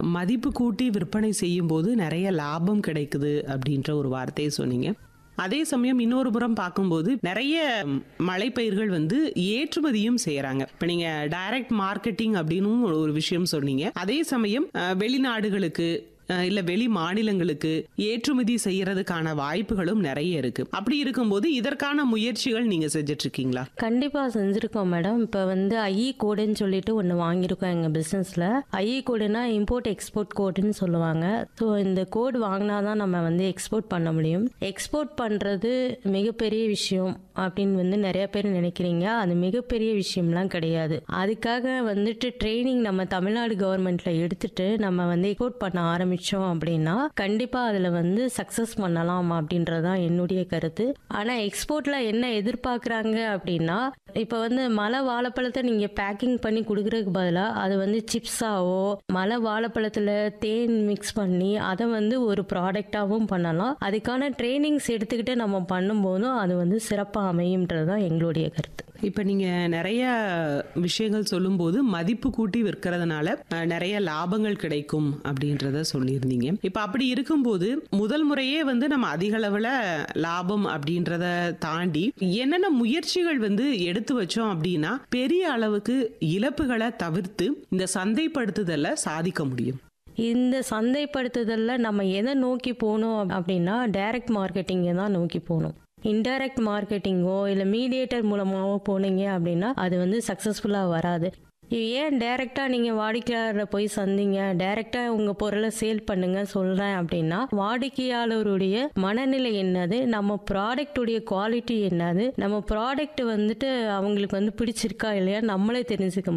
மதிப்பு கூட்டி விற்பனை செய்யும்போது நிறைய லாபம் கிடைக்குது அப்படின்ற ஒரு வார்த்தையை சொன்னீங்க அதே சமயம் இன்னொரு புறம் பார்க்கும்போது நிறைய மலைப்பயிர்கள் வந்து ஏற்றுமதியும் செய்யறாங்க இப்ப நீங்க டைரக்ட் மார்க்கெட்டிங் அப்படின்னு ஒரு- ஒரு விஷயம் சொன்னீங்க அதே சமயம் அஹ், வெளிநாடுகளுக்கு அஹ், இல்ல வெளி மாநிலங்களுக்கு ஏற்றுமதி செய்யறதுக்கான வாய்ப்புகளும் நிறைய இருக்கு அப்படி இருக்கும்போது இதற்கான முயற்சிகள் நீங்க செஞ்சுட்டு இருக்கீங்களா கண்டிப்பா செஞ்சிருக்கோம் மேடம் இப்போ வந்து ஐஇ கோடுன்னு சொல்லிட்டு ஒன்று வாங்கியிருக்கோம் எங்கள் பிஸ்னஸில் ஐஇ கோடுனா இம்போர்ட் எக்ஸ்போர்ட் கோடுன்னு சொல்லுவாங்க ஸோ இந்த கோடு வாங்கினா தான் நம்ம வந்து எக்ஸ்போர்ட் பண்ண முடியும் எக்ஸ்போர்ட் பண்ணுறது மிகப்பெரிய விஷயம் அப்படின்னு வந்து நிறைய பேர் நினைக்கிறீங்க அது மிகப்பெரிய விஷயம்லாம் கிடையாது அதுக்காக வந்துட்டு ட்ரைனிங் நம்ம தமிழ்நாடு கவர்மெண்ட்ல எடுத்துட்டு நம்ம வந்து எக்ஸ்போர்ட் பண்ண ஆரம்பிச்சோம் அப்படின்னா கண்டிப்பா அதுல வந்து சக்சஸ் பண்ணலாம் அப்படின்றதான் என்னுடைய கருத்து ஆனா எக்ஸ்போர்ட்ல என்ன எதிர்பார்க்கறாங்க அப்படின்னா இப்ப வந்து மலை வாழைப்பழத்தை நீங்க பேக்கிங் பண்ணி கொடுக்கறதுக்கு பதிலா அது வந்து சிப்ஸாவோ மலை வாழைப்பழத்துல தேன் மிக்ஸ் பண்ணி அதை வந்து ஒரு ப்ராடக்டாகவும் பண்ணலாம் அதுக்கான ட்ரைனிங்ஸ் எடுத்துக்கிட்டு நம்ம பண்ணும்போதும் அது வந்து சிறப்பாக அமையும்ன்றது தான் எங்களுடைய கருத்து இப்ப நீங்க நிறைய விஷயங்கள் சொல்லும்போது மதிப்பு கூட்டி விற்கிறதுனால அஹ், நிறைய லாபங்கள் கிடைக்கும் அப்படின்றத சொல்லியிருந்தீங்க இப்ப அப்படி இருக்கும்போது முதல் முறையே வந்து நம்ம அதிக அளவுல லாபம் அப்படின்றத தாண்டி என்னென்ன முயற்சிகள் வந்து எடுத்து வச்சோம் அப்படின்னா பெரிய அளவுக்கு இழப்புகளை தவிர்த்து இந்த சந்தைப்படுத்துதலை சாதிக்க முடியும் இந்த சந்தைப்படுத்துதல்ல நம்ம எதை நோக்கி போகணும் அப்படின்னா டைரக்ட் மார்க்கெட்டிங்கை தான் நோக்கி போகணும் இன்டைரக்ட் மார்க்கெட்டிங்கோ இல்லை மீடியேட்டர் மூலமாவோ போனீங்க அப்படின்னா அது வந்து சக்ஸஸ்ஃபுல்லாக வராது ஏன் டைரெக்டாக நீங்கள் வாடிக்கையாளரை போய் சந்திங்க டைரெக்டாக உங்கள் பொருளை சேல் பண்ணுங்க சொல்கிறேன் அப்படின்னா வாடிக்கையாளருடைய மனநிலை என்னது நம்ம ப்ராடக்ட்டுடைய குவாலிட்டி என்னது நம்ம ப்ராடக்ட் வந்துட்டு அவங்களுக்கு வந்து பிடிச்சிருக்கா இல்லையா நம்மளே தெரிஞ்சுக்க